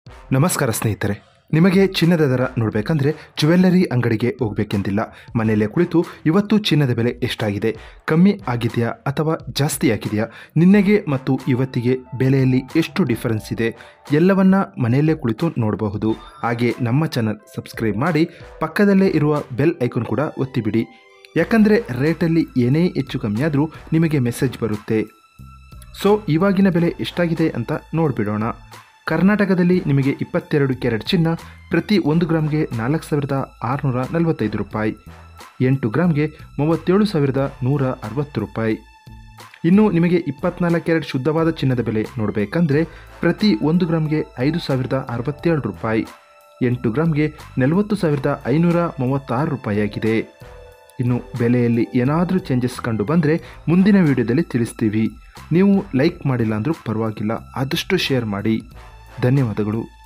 ನಮಸ್ಕಾರ ಸ್ನೇಹಿತರೆ ನಿಮಗೆ ಚಿನ್ನದ ದರ ನೋಡಬೇಕಂದ್ರೆ ಜ್ಯುವೆಲ್ಲರಿ ಅಂಗಡಿಗೆ ಹೋಗಬೇಕೆಂದಿಲ್ಲ ಮನೆಯಲ್ಲೇ ಕುಳಿತು ಇವತ್ತು ಚಿನ್ನದ ಬೆಲೆ ಎಷ್ಟಾಗಿದೆ ಕಮ್ಮಿ ಆಗಿದೆಯಾ ಅಥವಾ ಜಾಸ್ತಿ ಆಗಿದೆಯಾ ನಿನ್ನೆಗೆ ಮತ್ತು ಇವತ್ತಿಗೆ ಬೆಲೆಯಲ್ಲಿ ಎಷ್ಟು ಡಿಫರೆನ್ಸ್ ಇದೆ ಎಲ್ಲವನ್ನ ಮನೆಯಲ್ಲೇ ಕುಳಿತು ನೋಡಬಹುದು ಹಾಗೆ ನಮ್ಮ ಚಾನಲ್ ಸಬ್ಸ್ಕ್ರೈಬ್ ಮಾಡಿ ಪಕ್ಕದಲ್ಲೇ ಇರುವ ಬೆಲ್ ಐಕಾನ್ ಕೂಡ ಒತ್ತಿಬಿಡಿ ಯಾಕಂದರೆ ರೇಟಲ್ಲಿ ಏನೇ ಹೆಚ್ಚು ಕಮ್ಮಿ ಆದರೂ ನಿಮಗೆ ಮೆಸೇಜ್ ಬರುತ್ತೆ ಸೊ ಇವಾಗಿನ ಬೆಲೆ ಎಷ್ಟಾಗಿದೆ ಅಂತ ನೋಡಿಬಿಡೋಣ ಕರ್ನಾಟಕದಲ್ಲಿ ನಿಮಗೆ ಇಪ್ಪತ್ತೆರಡು ಕ್ಯಾರೆಟ್ ಚಿನ್ನ ಪ್ರತಿ ಒಂದು ಗ್ರಾಮ್ಗೆ ನಾಲ್ಕು ಸಾವಿರದ ಆರುನೂರ ನಲವತ್ತೈದು ರೂಪಾಯಿ ಎಂಟು ಗ್ರಾಮ್ಗೆ ಮೂವತ್ತೇಳು ಸಾವಿರದ ನೂರ ಅರವತ್ತು ರೂಪಾಯಿ ಇನ್ನು ನಿಮಗೆ ಇಪ್ಪತ್ನಾಲ್ಕು ಕ್ಯಾರೆಟ್ ಶುದ್ಧವಾದ ಚಿನ್ನದ ಬೆಲೆ ನೋಡಬೇಕಂದ್ರೆ ಪ್ರತಿ ಒಂದು ಗ್ರಾಮ್ಗೆ ಐದು ಸಾವಿರದ ಅರವತ್ತೇಳು ರೂಪಾಯಿ ಎಂಟು ಗ್ರಾಮ್ಗೆ ನಲವತ್ತು ಸಾವಿರದ ಐನೂರ ಮೂವತ್ತಾರು ರೂಪಾಯಿಯಾಗಿದೆ ಇನ್ನು ಬೆಲೆಯಲ್ಲಿ ಏನಾದರೂ ಚೇಂಜಸ್ ಕಂಡು ಬಂದರೆ ಮುಂದಿನ ವಿಡಿಯೋದಲ್ಲಿ ತಿಳಿಸ್ತೀವಿ ನೀವು ಲೈಕ್ ಮಾಡಿಲ್ಲ ಅಂದರೂ ಪರವಾಗಿಲ್ಲ ಆದಷ್ಟು ಶೇರ್ ಮಾಡಿ ಧನ್ಯವಾದಗಳು